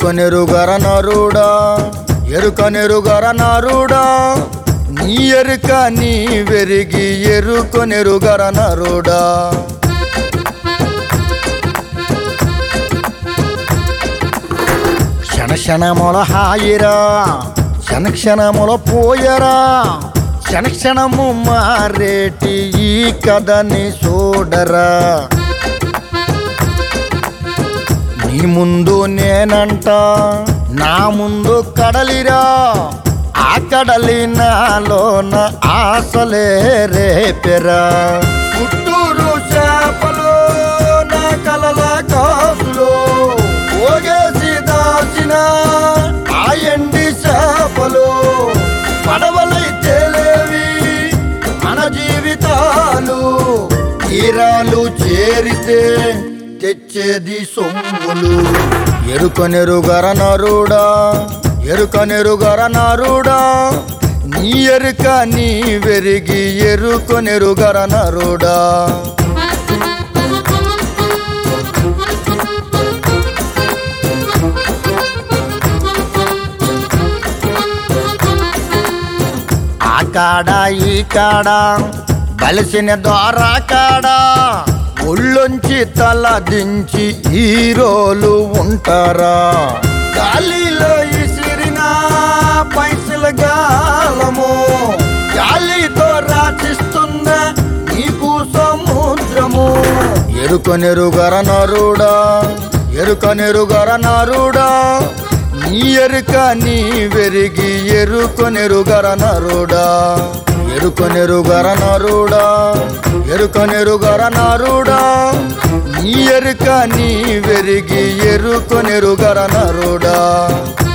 ఎరుకనెరుగర నరుడా ఎరుకనెరుగర నరుడా నీ ఎరుక నీ వెరిగి ఎరుకొనెరుగర నరుడా క్షణ క్షణముల హాయిరా క్షణ క్షణముల పోయరా క్షణ క్షణము మారేటి ఈ కథని చూడరా నీ ముందు నేనంట నా ముందు కడలిరా ఆ కడలి నాలోన ఆశలే రేపెరా పుట్టూరు చేపలు నా కలల కాసులు పోగేసి దాచిన ఆ ఎండి చేపలు పడవలై తేలేవి మన జీవితాలు తీరాలు చేరితే తెచ్చేది సొమ్ములు ఎరుకనెరుగర నరుడా ఎరుకనెరుగర నరుడా నీ ఎరుక నీ వెరిగి ఎరుకనెరుగర నరుడా ఆ కాడ ఈ కాడ బలిసిన ద్వారా కాడ ఒళ్ళొంచి తల దించి హీరోలు ఉంటారా గాలిలో ఇసిరిన పైసల గాలము గాలితో రాచిస్తున్న నీకు సముద్రము ఎరుకనెరుగర నరుడా ఎరుకనెరుగర నరుడా నీ ఎరుక నీ వెరిగి ఎరుకొనెరుగర నరుడా ఎరుకొనెరుగర నరుడా ఎరుకొనెరుగర నరుడా నీ ఎరుక నీ వెరిగి ఎరుకొనెరుగర నరుడా